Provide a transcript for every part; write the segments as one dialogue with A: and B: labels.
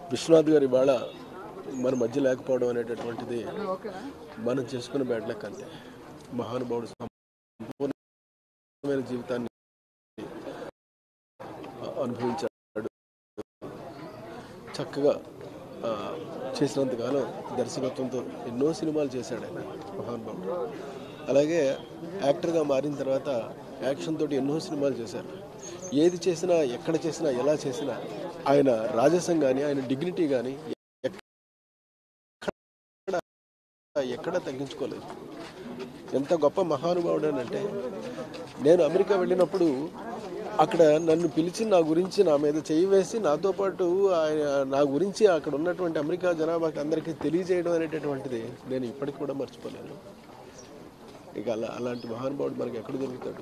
A: విశ్వనాథ్ గారు ఇవాళ మన మధ్య లేకపోవడం అనేటటువంటిది మనం చేసుకున్న బ్యాడ్ లక్ అంతే మహానుభావుడు సంపూర్ణమైన జీవితాన్ని అనుభవించాడు చక్కగా ఆ, చేసినంతకాలం దర్శకత్వంతో ఎన్నో సినిమాలు చేశాడు ఆయన మహానుభావుడు అలాగే యాక్టర్గా మారిన తర్వాత యాక్షన్ తోటి ఎన్నో సినిమాలు చేశారు ఏది చేసినా ఎక్కడ చేసినా ఎలా చేసినా ఆయన రాజసం కానీ ఆయన డిగ్నిటీ కానీ ఎక్కడ తగ్గించుకోలేదు ఎంత గొప్ప మహానుభావుడు అని అంటే నేను అమెరికా వెళ్ళినప్పుడు అక్కడ నన్ను పిలిచి నా గురించి నా మీద చేయి వేసి నాతో పాటు ఆయన నా గురించి అక్కడ ఉన్నటువంటి అమెరికా జనాభాకి అందరికీ తెలియజేయడం అనేటటువంటిది నేను ఇప్పటికి కూడా మర్చిపోలేను ఇక అలా అలాంటి మహానుభావుడు మనకి ఎక్కడ దొరుకుతాడు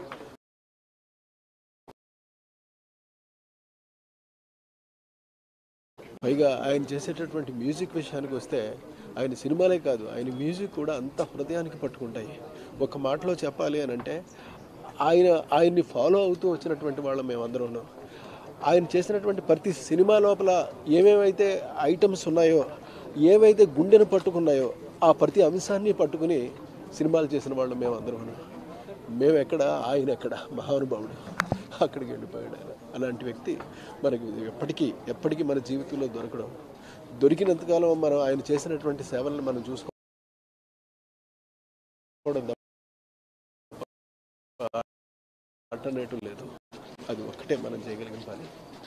A: పైగా ఆయన చేసేటటువంటి మ్యూజిక్ విషయానికి వస్తే ఆయన సినిమాలే కాదు ఆయన మ్యూజిక్ కూడా అంత హృదయానికి పట్టుకుంటాయి ఒక మాటలో చెప్పాలి అని అంటే ఆయన ఆయన్ని ఫాలో అవుతూ వచ్చినటువంటి వాళ్ళం మేమందరం ఆయన చేసినటువంటి ప్రతి సినిమా లోపల ఏమేమైతే ఐటమ్స్ ఉన్నాయో ఏవైతే గుండెను పట్టుకున్నాయో ఆ ప్రతి అంశాన్ని పట్టుకుని సినిమాలు చేసిన వాళ్ళు మేమందరం మేము ఎక్కడ ఆయన ఎక్కడ మహానుభావుడు అక్కడికి వెళ్ళిపోయాడు ఆయన అలాంటి వ్యక్తి మనకి ఎప్పటికీ ఎప్పటికీ మన జీవితంలో దొరకడం దొరికినంతకాలం మనం ఆయన చేసినటువంటి సేవలను మనం చూసుకోవడం ఆల్టర్నేటివ్ లేదు అది ఒక్కటే మనం చేయగలిగిన పని